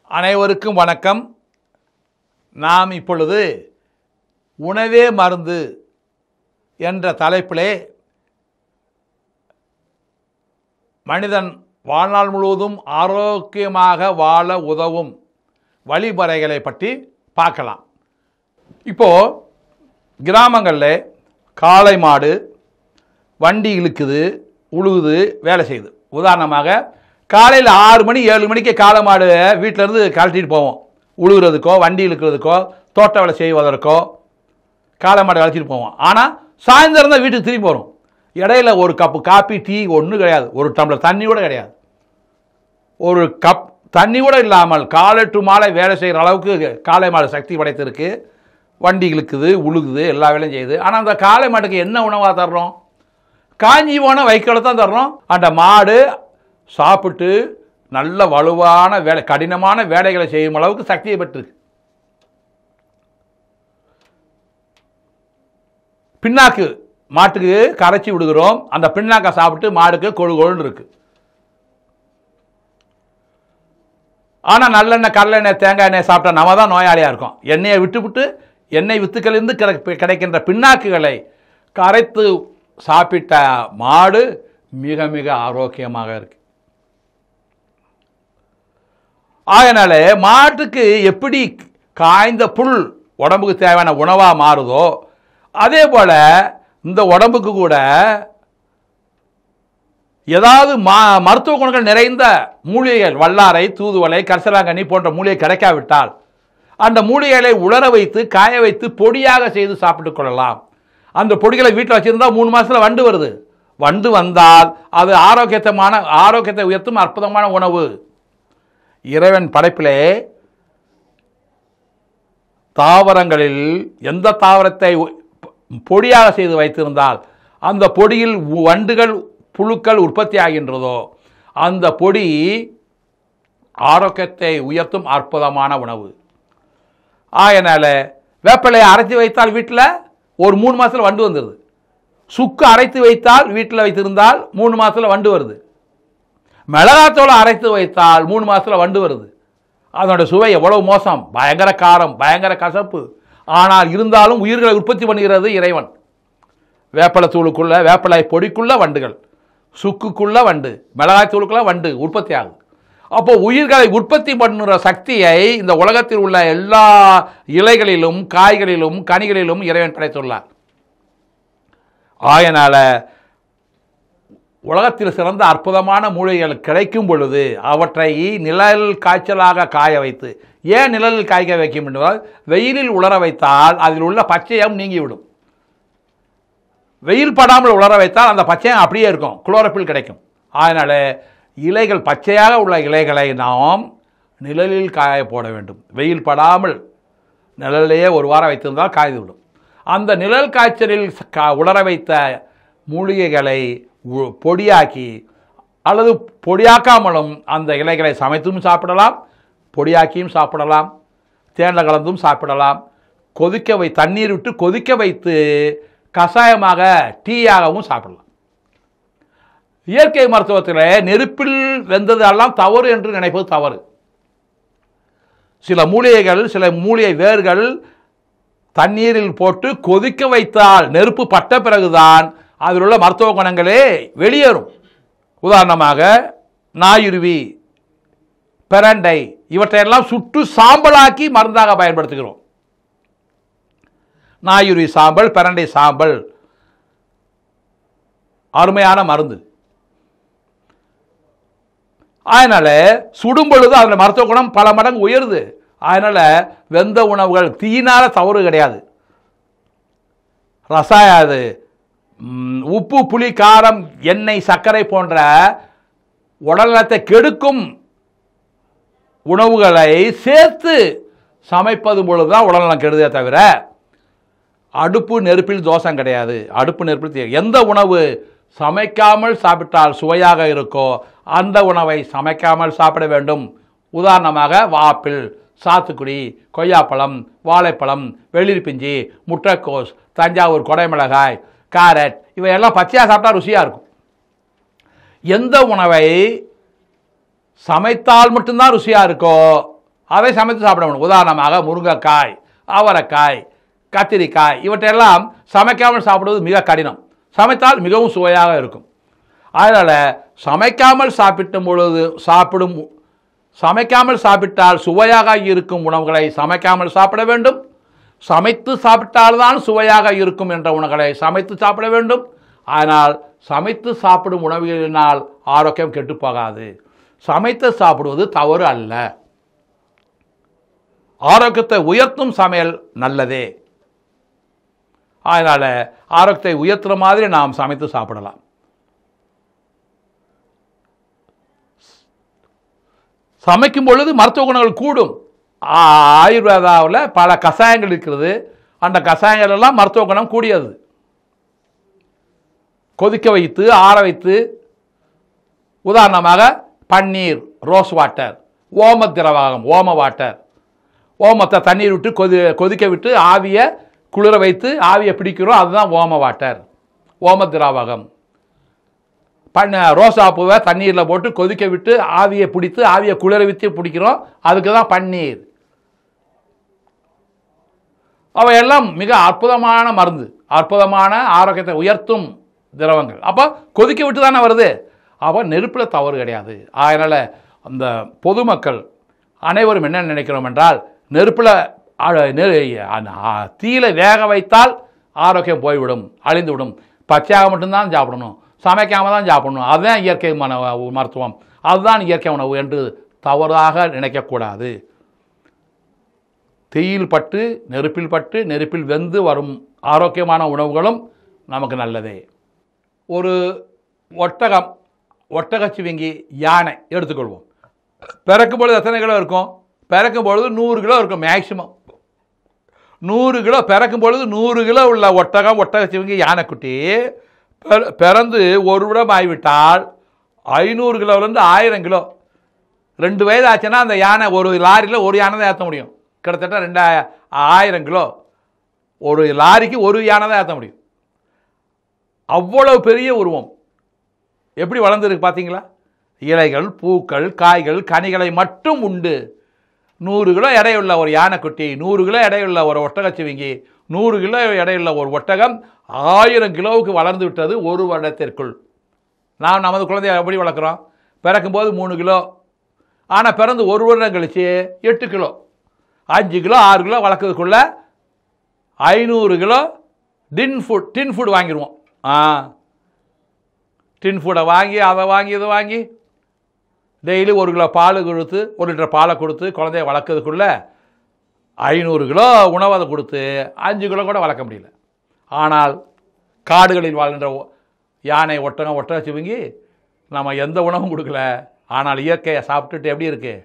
அனைவருக்கும் வணக்கம் நாம் இப்பொழுது உணவே மருந்து என்ற தலைப்பிலே மனிதன் வாழ்நாள் முழுவதும் ஆரோக்கியமாக வாழ உதவும் வழிமுறைகளை பற்றி பார்க்கலாம் இப்போது கிராமங்களில் காளை மாடு வண்டி இழுக்குது உழுகுது வேலை செய்யுது உதாரணமாக காலையில் ஆறு மணி ஏழு மணிக்கு காளை மாடு வீட்டிலேருந்து கழட்டிட்டு போவோம் உழுகுறதுக்கோ வண்டி இழுக்கிறதுக்கோ தோட்ட வேலை செய்வதற்கோ காளை மாடு கழட்டிட்டு போவோம் ஆனால் சாயந்தரம் தான் வீட்டுக்கு திரும்பி வரும் இடையில ஒரு கப்பு காப்பி டீ ஒன்றும் கிடையாது ஒரு டம்ளர் தண்ணி கூட கிடையாது ஒரு கப் தண்ணி கூட இல்லாமல் காலை டு மாலை வேலை செய்கிற அளவுக்கு காளை மாடு சக்தி படைத்திருக்கு வண்டி இழுக்குது உழுகுது எல்லா வேலையும் செய்யுது ஆனால் அந்த காளை மாட்டுக்கு என்ன உணவாக தர்றோம் காஞ்சி போன வைக்கோலை தான் தர்றோம் அந்த மாடு சாப்பிட்டு நல்ல வலுவான வேலை கடினமான வேலைகளை செய்யும் அளவுக்கு சக்தியை பெற்றிருக்கு பின்னாக்கு மாட்டுக்கு கரைச்சி விடுகிறோம் அந்த பின்னாக்கை சாப்பிட்டு மாடுக்கு கொழு கொழுன்னு இருக்கு ஆனால் நல்லெண்ணெய் கடலெண்ணெய் தேங்காய் எண்ணெய் சாப்பிட்டா நம்ம தான் நோயாளியாக இருக்கோம் எண்ணெயை விட்டுவிட்டு எண்ணெய் வித்துக்களிலிருந்து கிடை- கிடைக்கின்ற பின்னாக்குகளை கரைத்து சாப்பிட்ட மாடு மிக மிக ஆரோக்கியமாக இருக்கு ஆகையினால மாட்டுக்கு எப்படி காய்ந்த புல் உடம்புக்கு தேவையான உணவாக மாறுதோ அதே போல் இந்த உடம்புக்கு கூட ஏதாவது மா மருத்துவ குணங்கள் நிறைந்த மூலிகைகள் வல்லாரை தூதுவளை கரிசலாங்கண்ணி போன்ற மூலிகை கிடைக்காவிட்டால் அந்த மூலிகைகளை உலர வைத்து காய வைத்து பொடியாக செய்து சாப்பிட்டுக் கொள்ளலாம் அந்த பொடிகளை வீட்டில் வச்சிருந்தா மூணு மாசத்துல வண்டு வருது வண்டு வந்தால் அது ஆரோக்கியத்தமான ஆரோக்கியத்தை உயர்த்தும் அற்புதமான உணவு இறைவன் படைப்பிலே தாவரங்களில் எந்த தாவரத்தை உ- பொடியாக செய்து வைத்திருந்தால் அந்த பொடியில் உ- வண்டுகள் புழுக்கள் உற்பத்தி ஆகின்றதோ அந்த பொடி ஆரோக்கியத்தை உயர்த்தும் அற்புதமான உணவு ஆகையினால வேப்பிலையை அரைச்சி வைத்தால் வீட்டில் ஒரு மூணு மாசத்துல வண்டு வந்துடுது சுக்கு அரைத்து வைத்தால் வீட்டில் வைத்திருந்தால் மூணு மாசத்துல வண்டு வருது மிளகாத்தூளை அரைத்து வைத்தால் மூணு மாசத்துல வண்டு வருது அதனோட சுவை எவ்வளவு மோசம் பயங்கர காரம் பயங்கர கசப்பு ஆனால் இருந்தாலும் உயிர்களை உற்பத்தி பண்ணுகிறது இறைவன் வேப்பலை தூளுக்குள்ள வேப்பலை பொடிக்குள்ள வண்டுகள் சுக்குக்குள்ள வண்டு மிளகாய் தூளுக்குள்ள வண்டு உற்பத்தி ஆகுது அப்போ உயிர்களை உற்பத்தி பண்ணுற சக்தியை இந்த உலகத்தில் உள்ள எல்லா இலைகளிலும் காய்களிலும் கனிகளிலும் இறைவன் படைத்துள்ளார் ஆயனால உலகத்தில் சிறந்த அற்புதமான மூலிகைகள் கிடைக்கும் பொழுது அவற்றை நிழல் காய்ச்சலாக காய வைத்து ஏன் நிழலில் காய்க்க வைக்கும் என்றால் வெயிலில் உலர வைத்தால் அதில் உள்ள பச்சையம் நீங்கிவிடும் வெயில் படாமல் உலர வைத்தால் அந்த பச்சையம் அப்படியே இருக்கும் குளோரோபில் கிடைக்கும் அதனால இலைகள் பச்சையாக உள்ள இலைகளை நாம் நிழலில் காய போட வேண்டும் வெயில் படாமல் நிழலிலேயே ஒரு வாரம் வைத்திருந்தால் காய்ந்துவிடும் அந்த நிழல் காய்ச்சலில் கா- உலர வைத்த மூலிகைகளை உ- பொடியாக்கி அல்லது பொடியாக்காமலும் அந்த இலைகளை சமைத்தும் சாப்பிடலாம் பொடியாக்கியும் சாப்பிடலாம் தேனில் கலந்தும் சாப்பிடலாம் கொதிக்க வை தண்ணீர் விட்டு கொதிக்க வைத்து கஷாயமாக டீயாகவும் சாப்பிடலாம் இயற்கை மருத்துவத்தில் நெருப்பில் வெந்தது எல்லாம் தவறு என்று நினைப்பது தவறு சில மூலிகைகள் சில மூலிகை வேர்கள் தண்ணீரில் போட்டு கொதிக்க வைத்தால் நெருப்பு பட்ட பிறகுதான் அதில் உள்ள மருத்துவ குணங்களே வெளியேறும் உதாரணமாக நாயுருவி பிரண்டை இவற்றையெல்லாம் சுட்டு சாம்பலாக்கி மருந்தாக பயன்படுத்துகிறோம் நாயுருவி சாம்பல் பிரண்டை சாம்பல் அருமையான மருந்து அதனால சுடும் பொழுது அதில் மருத்துவ குணம் பல மடங்கு உயருது அதனால வெந்த உணவுகள் தீயினால தவறு கிடையாது ரசாய அது ம், உப்பு புளி காரம் எண்ணெய் சர்க்கரை போன்ற உடல்நலத்தை கெடுக்கும் உணவுகளை சேர்த்து சமைப்பது பொழுது தான் உடல்நலம் கெடுதே தவிர அடுப்பு நெருப்பில் தோஷம் கிடையாது அடுப்பு நெருப்பில் தீ- எந்த உணவு சமைக்காமல் சாப்பிட்டால் சுவையாக இருக்கோ அந்த உணவை சமைக்காமல் சாப்பிட வேண்டும் உதாரணமாக வாப்பிள் சாத்துக்குடி கொய்யாப்பழம் வாழைப்பழம் வெளிர்பிஞ்சி முட்டைக்கோஸ் தஞ்சாவூர் கொடைமிளகாய் கேரட் இவையெல்லாம் பச்சையாக சாப்பிட்டா ருசியாக இருக்கும் எந்த உணவை சமைத்தால் மட்டும்தான் ருசியாக இருக்கோ அதை சமைத்து சாப்பிட வேண்டும் உதாரணமாக முருங்கைக்காய் அவரைக்காய் கத்திரிக்காய் இவற்றையெல்லாம் சமைக்காமல் சாப்பிடுவது மிக கடினம் சமைத்தால் மிகவும் சுவையாக இருக்கும் அதனால் சமைக்காமல் சாப்பிட்டும் பொழுது சாப்பிடும் சமைக்காமல் சாப்பிட்டால் சுவையாக இருக்கும் உணவுகளை சமைக்காமல் சாப்பிட வேண்டும் சமைத்து சாப்பிட்டால்தான் சுவையாக இருக்கும் என்ற உணவுகளை சமைத்து சாப்பிட வேண்டும் ஆனால் சமைத்து சாப்பிடும் உணவுகளினால் ஆரோக்கியம் கெட்டுப்போகாது சமைத்து சாப்பிடுவது தவறு அல்ல ஆரோக்கியத்தை உயர்த்தும் சமையல் நல்லதே அதனால் ஆரோக்கியத்தை உயர்த்துற மாதிரி நாம் சமைத்து சாப்பிடலாம் சமைக்கும் பொழுது மருத்துவ குணங்கள் கூடும் ஆ- ஆயுர்வேதாவில் பல கஷாயங்கள் இருக்கிறது அந்த கஷாயங்கள் எல்லாம் மருத்துவ குணம் கூடியது கொதிக்க வைத்து ஆற வைத்து உதாரணமாக பன்னீர் ரோஸ் வாட்டர் ஓம திரவகம் ஓம வாட்டர் ஓமத்தை தண்ணீர் விட்டு கொதி கொதிக்க விட்டு ஆவியை குளிர வைத்து ஆவியை பிடிக்கிறோம் அதுதான் ஓம வாட்டர் ஓம திராவகம் பண்ண ரோசா பூவை தண்ணீரில் போட்டு கொதிக்க விட்டு ஆவியை பிடித்து ஆவியை குளிர வச்சு பிடிக்கிறோம் அதுக்கு தான் பன்னீர் அவையெல்லாம் மிக அற்புதமான மருந்து அற்புதமான ஆரோக்கியத்தை உயர்த்தும் திரவங்கள் அப்போ கொதிக்க விட்டு தானே வருது அப்போ நெருப்பில் தவறு கிடையாது அதனால் அந்த பொதுமக்கள் அனைவரும் என்ன நினைக்கிறோம் என்றால் நெருப்பில் தீயில வேக வைத்தால் ஆரோக்கியம் போய்விடும் அழிந்துவிடும் பச்சையாக மட்டும்தான் சாப்பிடணும் சமைக்காமல் தான் சாப்பிடணும் அதுதான் இயற்கை மன மருத்துவம் அதுதான் இயற்கை உணவு என்று தவறாக நினைக்கக்கூடாது தீயில் பட்டு நெருப்பில் பட்டு நெருப்பில் வெந்து வரும் ஆரோக்கியமான உணவுகளும் நமக்கு நல்லதே ஒரு ஒட்டகம் ஒட்டகச்சிவிங்கி யானை எடுத்துக்கொள்வோம் பிறக்கும் பொழுது எத்தனை கிலோ இருக்கும் பிறக்கும் பொழுது நூறு கிலோ இருக்கும் மேக்சிமம் நூறு கிலோ பிறக்கும் பொழுது நூறு கிலோ உள்ள ஒட்டகம் ஒட்டகச்சிவிங்கி யானைக்குட்டி பிற- பிறந்து ஒரு விடம் ஆகிவிட்டால் ஐநூறு கிலோலேருந்து ஆயிரம் கிலோ ரெண்டு வயது ஆச்சுன்னா அந்த யானை ஒரு லாரியில் ஒரு யானை தான் ஏற்ற முடியும் கிட்டத்தட்ட ரெண்டு ஆயிரம் கிலோ ஒரு லாரிக்கு ஒரு யானை தான் ஏற்ற முடியும் அவ்வளவு பெரிய உருவம் எப்படி வளர்ந்துருக்கு பார்த்தீங்களா இலைகள் பூக்கள் காய்கள் கனிகளை மட்டும் உண்டு நூறு கிலோ எடையுள்ள ஒரு யானைக்குட்டி நூறு கிலோ எடையுள்ள ஒரு ஒட்டகச்சிவிங்கி நூறு கிலோ எடையுள்ள ஒரு ஒட்டகம் ஆயிரம் கிலோவுக்கு வளர்ந்து விட்டது ஒரு வருடத்திற்குள் நாம் நமது குழந்தைய எப்படி வளர்க்குறோம் பிறக்கும்போது மூணு கிலோ ஆனால் பிறந்து ஒரு வருடம் கழிச்சு எட்டு கிலோ அஞ்சு கிலோ ஆறு கிலோ வளர்க்கறதுக்குள்ள ஐநூறு kilo tin food tin food வாங்கிடுவோம் ஆ டின் ஃபுட்டை வாங்கி அதை வாங்கி இதை வாங்கி டெய்லி ஒரு கிலோ பால் கொடுத்து ஒரு லிட்டர் பாலை கொடுத்து குழந்தைய வளர்க்கறதுக்குள்ள ஐநூறு கிலோ உணவு அதை கொடுத்து அஞ்சு கிலோ கூட வளர்க்க முடியல ஆனால் காடுகளில் வாழ்கின்ற ஒ- யானை ஒட்டகம் ஒட்டக சிவங்கி நம்ம எந்த உணவும் கொடுக்கல ஆனால் இயற்கையை சாப்பிட்டுட்டு எப்படி இருக்கு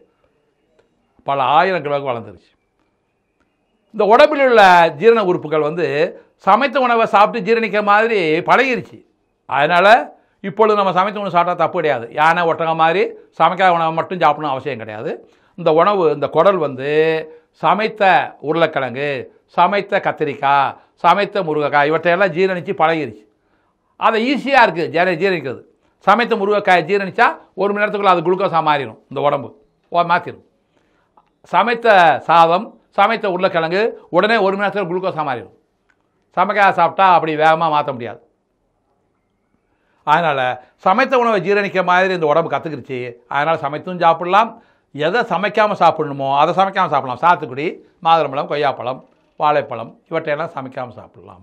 பல ஆயிரம் கிலோவுக்கு வளர்ந்துருச்சு இந்த உடம்பில் உள்ள ஜீரண உறுப்புகள் வந்து சமைத்த உணவை சாப்பிட்டு ஜீரணிக்கிற மாதிரி பழகிருச்சு அதனால் இப்பொழுது நம்ம சமைத்த உணவு சாப்பிட்டா தப்பு கிடையாது யானை ஒட்டகம் மாதிரி சமைக்காத உணவை மட்டும் சாப்பிடணும் அவசியம் கிடையாது இந்த உணவு இந்த குடல் வந்து சமைத்த உருளைக்கிழங்கு சமைத்த கத்திரிக்காய் சமைத்த முருங்கைக்காய் இவற்றையெல்லாம் ஜீரணித்து பழகிருச்சு அதை ஈஸியாக இருக்குது ஜீர ஜீரணிக்கிறது சமைத்த முருங்கைக்காயை ஜீரணிச்சா ஒரு மணி நேரத்துக்குள்ள அது குளுக்கோஸாக மாறிடும் இந்த உடம்பு ஓ மாற்றிடும் சமைத்த சாதம் சமைத்த உருளைக்கிழங்கு உடனே ஒரு மணி நேரத்தில் குளுக்கோஸாக மாறிடும் சமைக்காத சாப்பிட்டா அப்படி வேகமாக மாற்ற முடியாது அதனால் சமைத்த உணவை ஜீரணிக்க மாதிரி இந்த உடம்பு கற்றுக்கிருச்சு அதனால் சமைத்தும் சாப்பிடலாம் எதை சமைக்காமல் சாப்பிடணுமோ அதை சமைக்காமல் சாப்பிடலாம் சாத்துக்குடி மாதுளம்பழம் கொய்யாப்பழம் வாழைப்பழம் இவற்றையெல்லாம் சமைக்காமல் சாப்பிடலாம்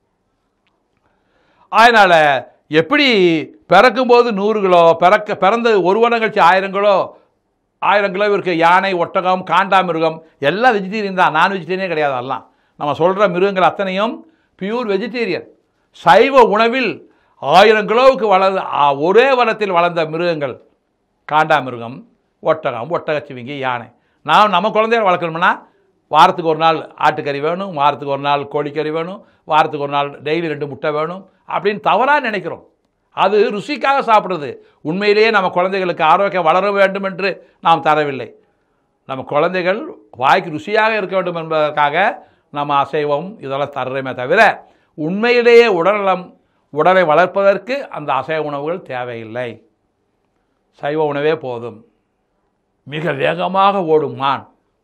அதனால் எப்படி பிறக்கும்போது நூறு கிலோ பிறக்க பிறந்து ஒரு வருடம் கழிச்சு ஆயிரம் கிலோ ஆயிரம் கிலோ இருக்க யானை ஒட்டகம் காண்டாமிருகம் எல்லாம் வெஜிடேரியன் தான் நான் வெஜிடேரியனே கிடையாது அதெல்லாம் நம்ம சொல்கிற மிருகங்கள் அத்தனையும் பியூர் வெஜிடேரியன் சைவ உணவில் ஆயிரம் கிலோவுக்கு வளர்ந்த ஆ, ஒரே வளத்தில் வளர்ந்த மிருகங்கள் காண்டாமிருகம் ஒட்டகம் ஒட்டகச்சிவிங்கி யானை நாம் நம்ம குழந்தைய வளர்க்கணும்னா வாரத்துக்கு ஒரு நாள் ஆட்டுக்கறி வேணும் வாரத்துக்கு ஒரு நாள் கோழிக்கறி வேணும் வாரத்துக்கு ஒரு நாள் டெய்லி ரெண்டு முட்டை வேணும் அப்படின்னு தவறாக நினைக்கிறோம் அது ருசிக்காக சாப்பிடுறது உண்மையிலேயே நம்ம குழந்தைகளுக்கு ஆரோக்கியம் வளர வேண்டும் என்று நாம் தரவில்லை நம்ம குழந்தைகள் வாய்க்கு ருசியாக இருக்க வேண்டும் என்பதற்காக நம்ம அசைவம் இதெல்லாம் தர்றோமே தவிர உண்மையிலேயே உடல்நலம் உடலை வளர்ப்பதற்கு அந்த அசைவ உணவுகள் தேவையில்லை சைவ உணவே போதும் மிக வேகமாக ஓடும் மான்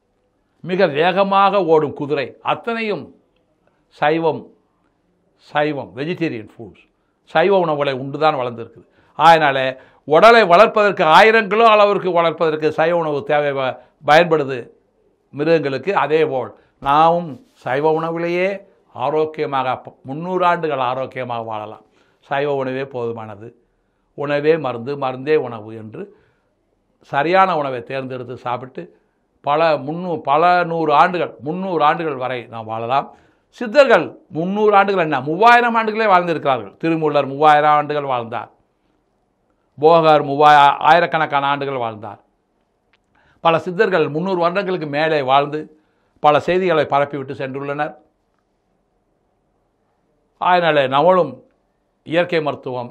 மிக வேகமாக ஓடும் குதிரை அத்தனையும் சைவம் சைவம் வெஜிடேரியன் ஃபுட்ஸ் சைவ உணவுகளை உண்டு தான் வளர்ந்துருக்குது அதனால் உடலை வளர்ப்பதற்கு ஆயிரம் கிலோ அளவிற்கு வளர்ப்பதற்கு சைவ உணவு தேவை ப- பயன்படுது மிருகங்களுக்கு அதேபோல் நாமும் சைவ உணவிலேயே ஆரோக்கியமாக ப- முந்நூறு ஆண்டுகள் ஆரோக்கியமாக வாழலாம் சைவ உணவே போதுமானது உணவே மருந்து மருந்தே உணவு என்று சரியான உணவை தேர்ந்தெடுத்து சாப்பிட்டு பல முன்னூ பல நூறு ஆண்டுகள் முந்நூறு ஆண்டுகள் வரை நாம் வாழலாம் சித்தர்கள் முந்நூறு ஆண்டுகள் என்ன மூவாயிரம் ஆண்டுகளே வாழ்ந்திருக்கிறார்கள் திருமூலர் மூவாயிரம் ஆண்டுகள் வாழ்ந்தார் போகர் மூவாய ஆயிரக்கணக்கான ஆண்டுகள் வாழ்ந்தார் பல சித்தர்கள் முந்நூறு வருடங்களுக்கு மேலே வாழ்ந்து பல செய்திகளை பரப்பிவிட்டு சென்றுள்ளனர் அதனால் நம்மளும் இயற்கை மருத்துவம்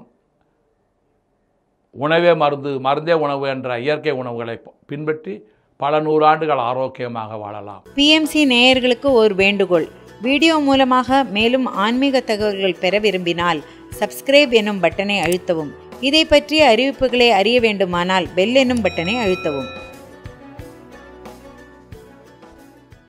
உணவே மருந்து மருந்தே உணவு என்ற இயற்கை உணவுகளை பின்பற்றி பல நூறாண்டுகள் ஆரோக்கியமாக வாழலாம் பிஎம்சி நேயர்களுக்கு ஒரு வேண்டுகோள் வீடியோ மூலமாக மேலும் ஆன்மீக தகவல்கள் பெற விரும்பினால் சப்ஸ்கிரைப் என்னும் பட்டனை அழுத்தவும் இதை பற்றிய அறிவிப்புகளை அறிய வேண்டுமானால் பெல் என்னும் பட்டனை அழுத்தவும்